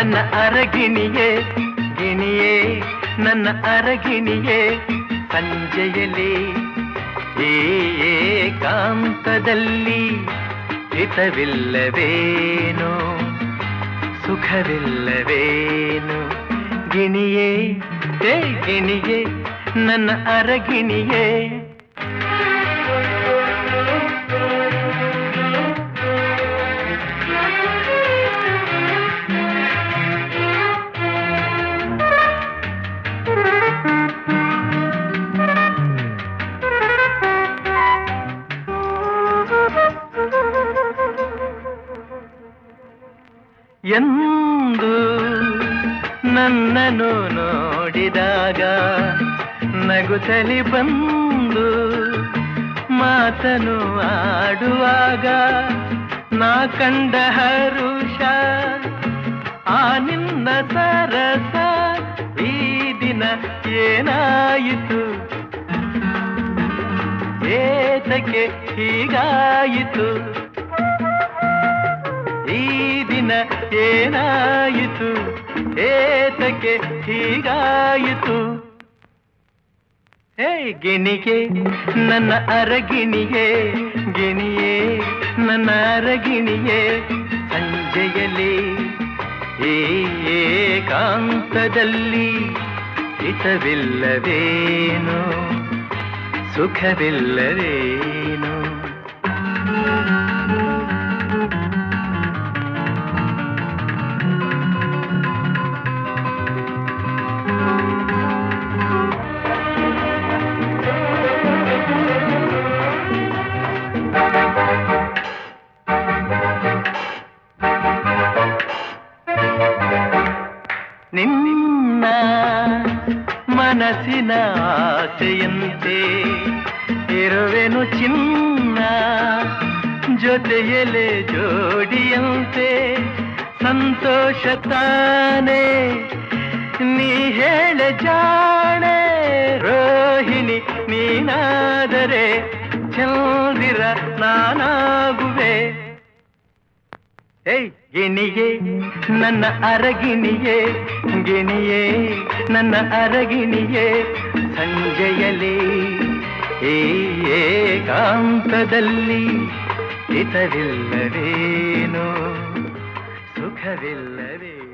ನನ್ನ ಅರಗಿಣಿಯೇ ಗಿಣಿಯೇ ನನ್ನ ಅರಗಿಣಿಯೇ ಸಂಜೆಯಲ್ಲಿ ಈ ಏಕಾಂತದಲ್ಲಿ ಹಿತವಿಲ್ಲವೇನು ಸುಖವಿಲ್ಲವೇನು ಗಿಣಿಯೇ ಹೇ ಗಿಣಿಯೇ ನನ್ನ ಅರಗಿಣಿಯೇ ಎಂದು ನನ್ನನ್ನು ನೋಡಿದಾಗ ನಗುತ್ತಲಿ ಬಂದು ಮಾತನು ಆಡುವಾಗ ನಾ ಕಂಡ ಹರುಷ ಆ ನಿನ್ನ ಸರಸ ಈ ದಿನ ಏನಾಯಿತು ಏತಕ್ಕೆ ಹೀಗಾಯಿತು ಈ ದಿನ ಏನಾಯಿತು ಏತಕ್ಕೆ ಹೀಗಾಯಿತು ಹೇ ಗಿಣಿಗೆ ನನ್ನ ಅರಗಿಣಿಯೇ ಗಿಣಿಯೇ ನನ್ನ ಅರಗಿಣಿಯೇ ಸಂಜೆಯಲ್ಲಿ ಈ ಏಕಾಂತದಲ್ಲಿ ಹಿತವಿಲ್ಲವೇನು ಸುಖವಿಲ್ಲವೇನು ನಿನ್ನ ಮನಸ್ಸಿನ ಆಸೆಯಂತೆ ಇರುವೆನು ಚಿನ್ನ ಜೊತೆಯಲೆ ಜೋಡಿಯಂತೆ ಸಂತೋಷ ತಾನೇ ನೀ ಹೇಳ ಜಾಣೆ ರೋಹಿಣಿ ನೀನಾದರೆ ಚಂದಿರ ನಾನಾಗುವೆ ಏಯ್ ಗಿಣಿಯೇ ನನ್ನ ಅರಗಿಣಿಯೇ ಗಿಣಿಯೇ ನನ್ನ ಅರಗಿಣಿಯೇ ಸಂಜೆಯಲಿ ಈ ಏಕಾಂತದಲ್ಲಿ ಹಿತವಿಲ್ಲವೇನು ಸುಖವಿಲ್ಲವೇ